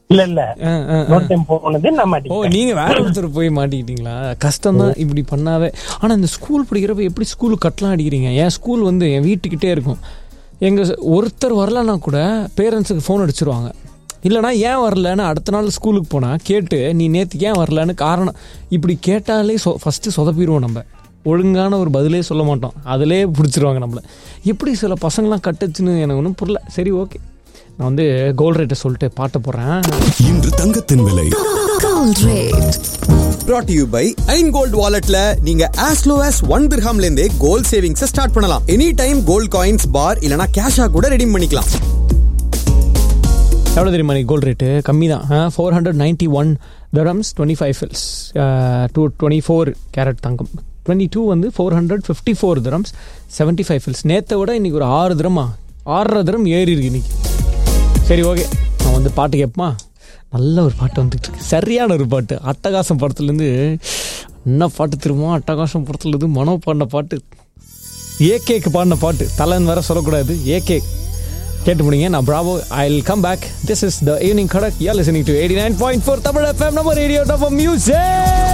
இல்ல இல்ல ஆ, ஆ, ஆ. இன்னொரு டைம் போனது நான் ஓ மாட்டிக்கிட்டேன் நீங்க வேற ஒருத்தர் போய் மாட்டிக்கிட்டீங்களா கஷ்டம் தான் இப்படி பண்ணாவே ஆனா இந்த ஸ்கூல் படிக்கிறப்ப எப்படி ஸ்கூலுக்கு கட்டலாம் அடிக்கிறீங்க என் ஸ்கூல் வந்து என் வீட்டுக்கிட்டே இருக்கும் எங்க ஸ்- ஒருத்தர் வரலன்னா கூட பேரண்ட்ஸுக்கு ஃபோன் அடிச்சிருவாங்க இல்லைனா ஏன் வரலன்னு அடுத்த நாள் ஸ்கூலுக்கு போனா கேட்டு நீ நேற்றுக்கு ஏன் வரலன்னு காரணம் இப்படி கேட்டாலே சொ ஃபஸ்ட்டு சொதப்பிடுவோம் நம்ம ஒழுங்கான ஒரு பதிலே சொல்ல மாட்டோம் அதிலே பிடிச்சிருவாங்க நம்மள எப்படி சில பசங்களாம் கட்டுச்சுன்னு எனக்கு ஒன்றும் புரியல சரி ஓகே நான் வந்து கோல்ட் ரேட்டை சொல்லிட்டு பாட்டை போடுறேன் இன்று தங்கத்தின் விலை Gold rate. brought to you by Ain gold வாலெட்ல நீங்க as low as ஒன் திர்ஹாம்ல இருந்தே கோல்ட் சேவிங்ஸ் ஸ்டார்ட் பண்ணலாம் any time gold coins bar இல்லனா கேஷா கூட ரெடீம் பண்ணிக்கலாம் எவ்வளோ தெரியுமா நீ கோல்ட் ரேட்டு கம்மி தான் four hundred ninety one dirhams twenty five fils two twenty four carat தங்கம் டுவெண்ட்டி டூ வந்து four hundred fifty four dirhams seventy five fils நேற்றை விட இன்னைக்கு ஒரு ஆறு தரமா ஆறரை தரம் ஏறி இருக்கு இன்னைக்கு சரி ஓகே நான் வந்து பாட்டு கேட்போமா நல்ல ஒரு பாட்டு வந்துட்டு இருக்கு சரியான ஒரு பாட்டு அட்டகாசம் படத்துலேருந்து என்ன பாட்டு திரும்ப அட்டகாசம் படத்துலேருந்து மனோ பாடின பாட்டு ஏகேக்கு பாடின பாட்டு தலைன்னு வேற சொல்லக்கூடாது ஏகே கேட்டு முடிங்க நான் Bravo I will come back this is the evening Kadak you listening to eighty nine point four Tamil FM நம்ம ரேடியோ டாப் மியூசிக்